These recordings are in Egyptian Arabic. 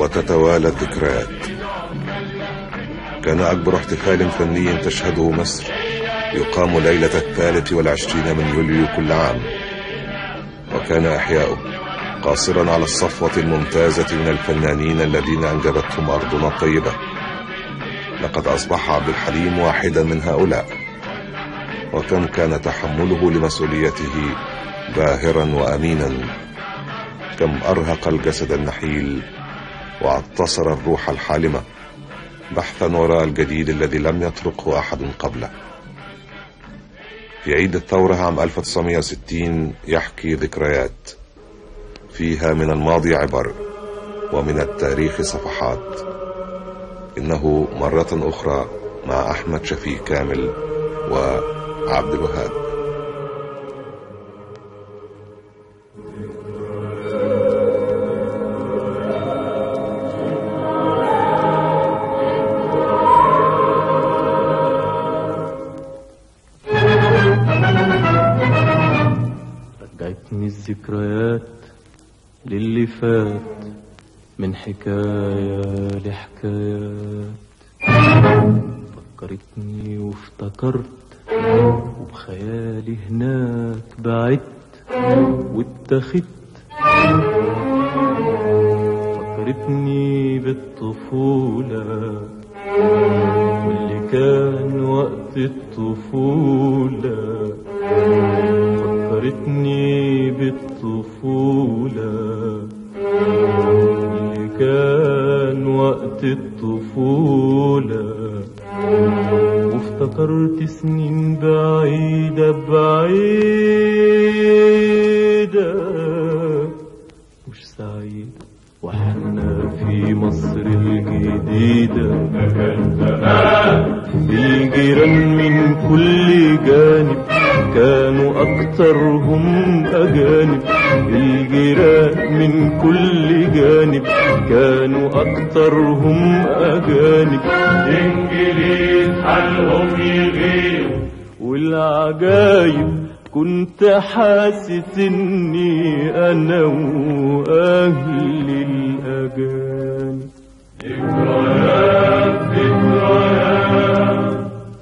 وتتوالى الذكريات كان أكبر احتفال فني تشهده مصر يقام ليلة الثالث والعشرين من يوليو كل عام وكان إحياؤه قاصرا على الصفوة الممتازة من الفنانين الذين أنجبتهم أرضنا الطيبة لقد أصبح عبد الحليم واحدا من هؤلاء وكم كان تحمله لمسؤوليته باهرا وأمينا كم أرهق الجسد النحيل وعتصر الروح الحالمة بحثا وراء الجديد الذي لم يطرقه أحد قبله في عيد الثورة عام 1960 يحكي ذكريات فيها من الماضي عبر ومن التاريخ صفحات إنه مرة أخرى مع أحمد شفيق كامل وعبد الوهاب رجعتني الذكريات للي فات من حكاية لحكايات فكرتني وافتكرت وبخيالي هناك بعدت واتخذت فكرتني بالطفولة واللي كان وقت الطفولة فكرتني بالطفولة اللي كان وقت الطفولة وافتكرت سنين بعيدة بعيدة مش سعيدة واحنا في مصر الجديدة الجيران من كل جانب كانوا أكترهم أجانب الجيران من كل جانب كانوا أكترهم أجانب إنجليز حالهم يغيروا والعجايب كنت حاسس اني انا واهلي الاجانب ذكريات ذكريات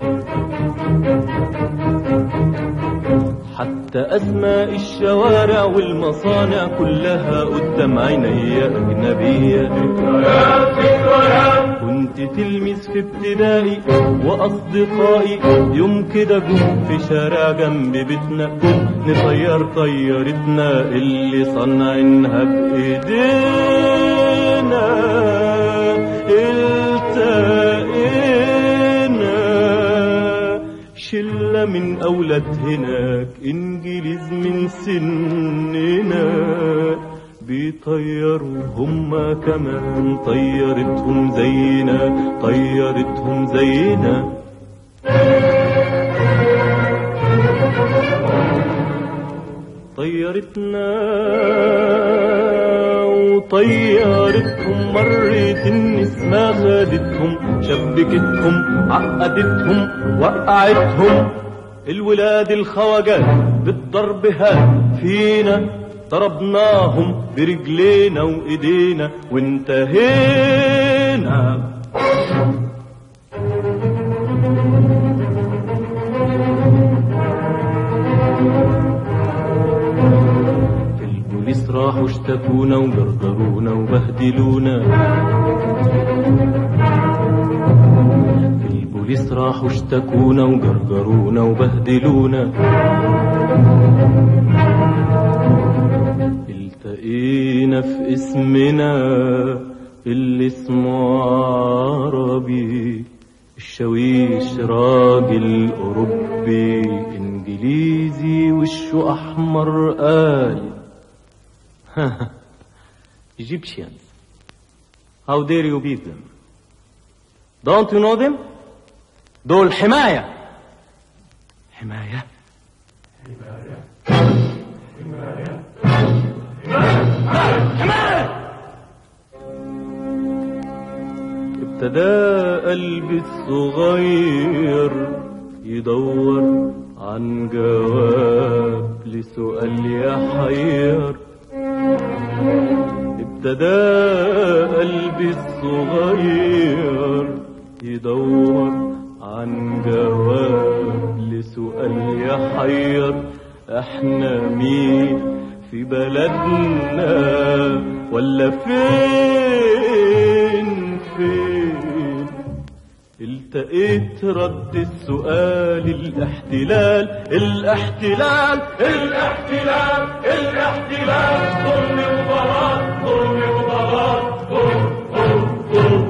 حتى اسماء الشوارع والمصانع كلها قدام عيني اجنبيه ذكريات ذكريات كنت تلميذ في ابتدائي واصدقائي يوم كده جم في شارع جنب بيتنا جم نطير طيارتنا اللي صنعنها بايدينا التقينا شلة من أولاد هناك إنجليز من سننا بيطيروا هما كمان طيرتهم زينا طيرتهم زينا طيرتنا وطيرتهم مرت النسمة خدتهم شبكتهم عقدتهم وقعتهم الولاد الخواجات بالضرب هاد فينا ضربناهم برجلينا وايدينا وانتهينا في البوليس راحوا اشتكونا وجرجرونا وبهدلونا في البوليس راحوا اشتكونا وجرجرونا وبهدلونا التقينا في اسمنا اللي اسمه عربي الشويش راجل أوروبي إنجليزي وشه أحمر قال Egyptians How dare you beat them Don't you know them دول حماية حماية ابتدى قلبي الصغير يدور عن جواب لسؤال يحير ابتدى قلبي قلبي الصغير يدور عن جواب لسؤال يحير احنا مين في بلدنا ولا فين فين التقيت رد السؤال الاحتلال الاحتلال الاحتلال الاحتلال ظلم وضلال ظلم وضلال ظلم ظلم ظلم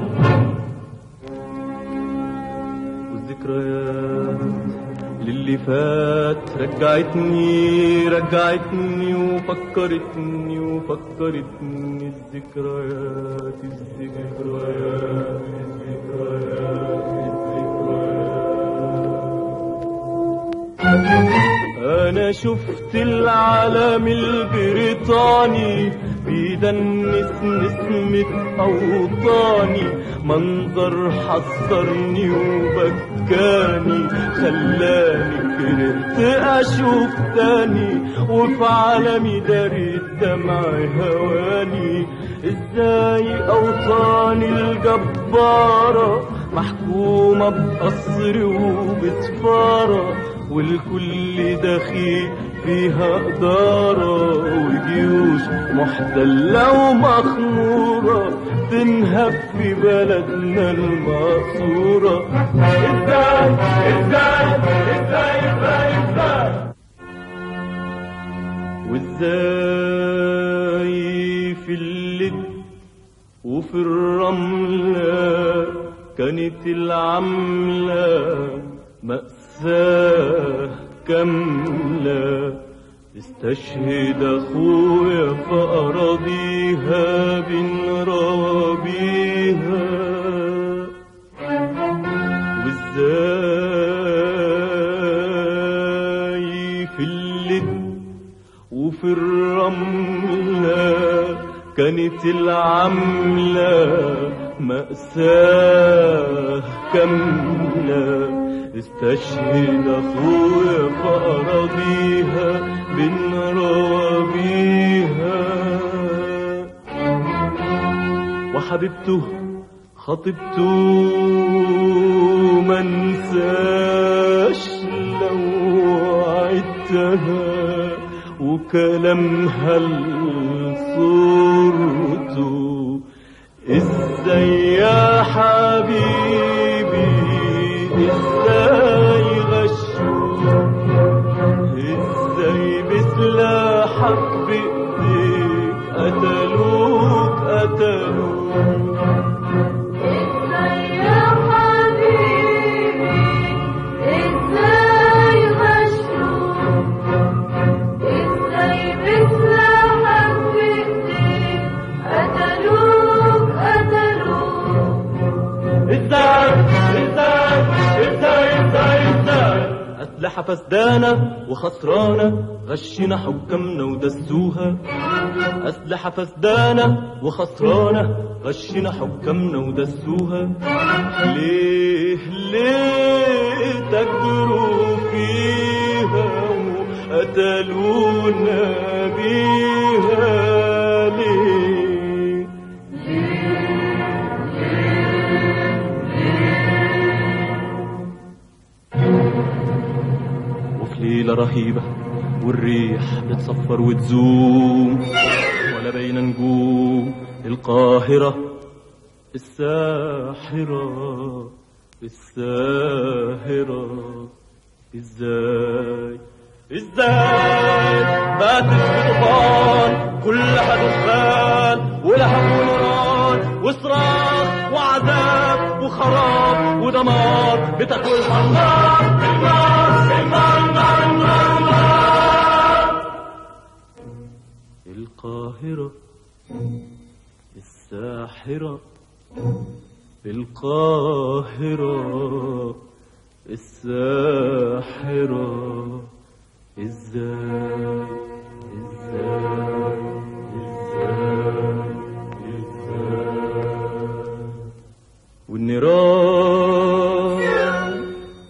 والذكريات للي فات رجعتني رجعتني وفكرتني وفكرتني الذكريات الذكريات الذكريات الذكريات انا شفت العالم البريطاني بيدنس نسمة اوطاني منظر حصرني وبكاني خلاني كرهت اشوف تاني وفي عالمي داري الدمع هواني ازاي اوطاني الجبارة محكومة بقصر وبسفارة والكل دخيل فيها إدارة وجيوش محتلة ومخمورة تنهب في بلدنا المقصورة ازاي ازاي ازاي ازاي ازاي وازاي في اللد وفي الرملة كانت العملة مأساة كاملة استشهد أخويا فأراضيها بنرابيها وازاي في اللد وفي الرملة كانت العملة مأساة كاملة استشهد أخويا فأراضيها بنرابيها وحبيبته خطيبته منساش لو عدتها وكلامها لصورته ازاي يا حبيبي ازاي غشوك ازاي بسلاحك بايديك قتلوك قتلوك ازاي يا حبيبي ازاي غشوك ازاي بسلاحك بايديك قتلوك قتلوك ازاي ازاي ازاي ازاي ازاي أسلحة فسدانة وخسرانة غشنا حكامنا ودسوها أسلحة فسدانة وخسرانة غشنا حكامنا ودسوها ليه ليه تجروا فيها وقتلونا بيها ليه وفي ليلة رهيبة والريح بتصفر وتزوم ولا بين نجوم القاهرة الساحرة الساهرة ازاي ازاي باتت في طوفان كلها دخان ولهب ونوران وصراخ وعذاب وخراب ودمار بتاكلها النار النار النار النار النار النار القاهرة الساحرة القاهرة الساحرة ازاي ازاي ازاي ازاي والنيران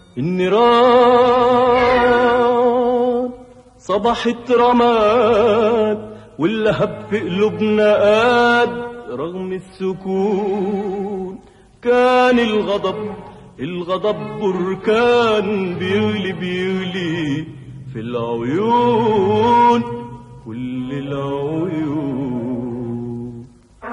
النيران صبحت رماد واللهب في قلوبنا قاد رغم السكون كان الغضب الغضب بركان بيغلي بيغلي في العيون كل العيون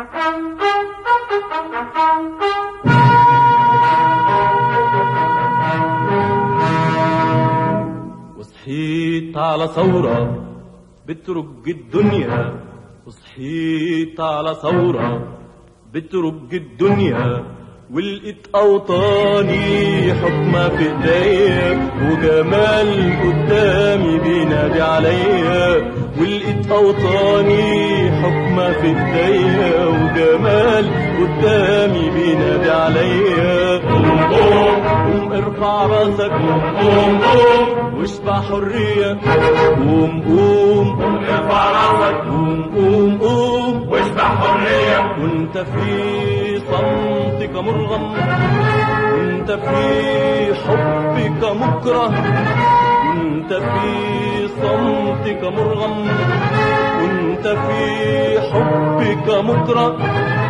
وصحيت على ثورة بترج الدنيا وصحيت على ثورة بترج الدنيا ولقيت أوطاني حكمة في ايديا وجمال قدامي بينادي عليا ولقيت أوطاني حكمة في ايديا وجمال قدامي بينادي عليا قوم قوم قوم ارفع راسك قوم قوم واشبع حرية قوم قوم قوم ارفع راسك قوم قوم قوم واشبع حرية كنت في صمتك مرغم كنت في حبك مكره كنت في صمتك مرغم كنت في حبك مكره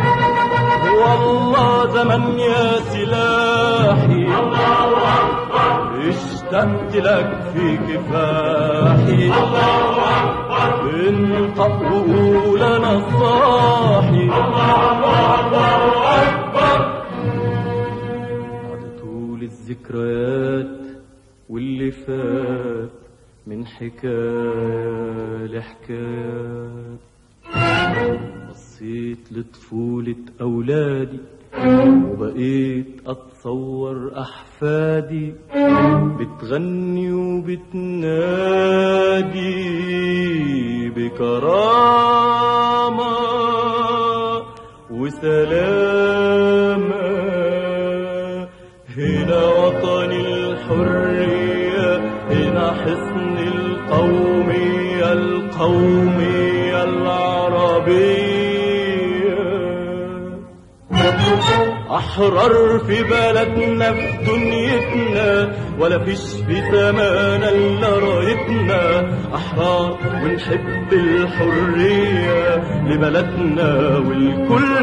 والله زمن يا سلاحي الله أكبر اشتقت لك في كفاحي الله أكبر انطق وقول انا الصاحي الله الله أكبر بعد طول الذكريات واللي فات من حكاية لحكايات بصيت لطفولة أولادي وبقيت أتصور أحفادي بتغني وبتنادي بكرامة وسلامة هنا وطن الحرية هنا حصن القومية القومية العربية أحرار في بلدنا في دنيتنا ولا فيش في سمانا إلا رايتنا أحرار ونحب الحرية لبلدنا والكل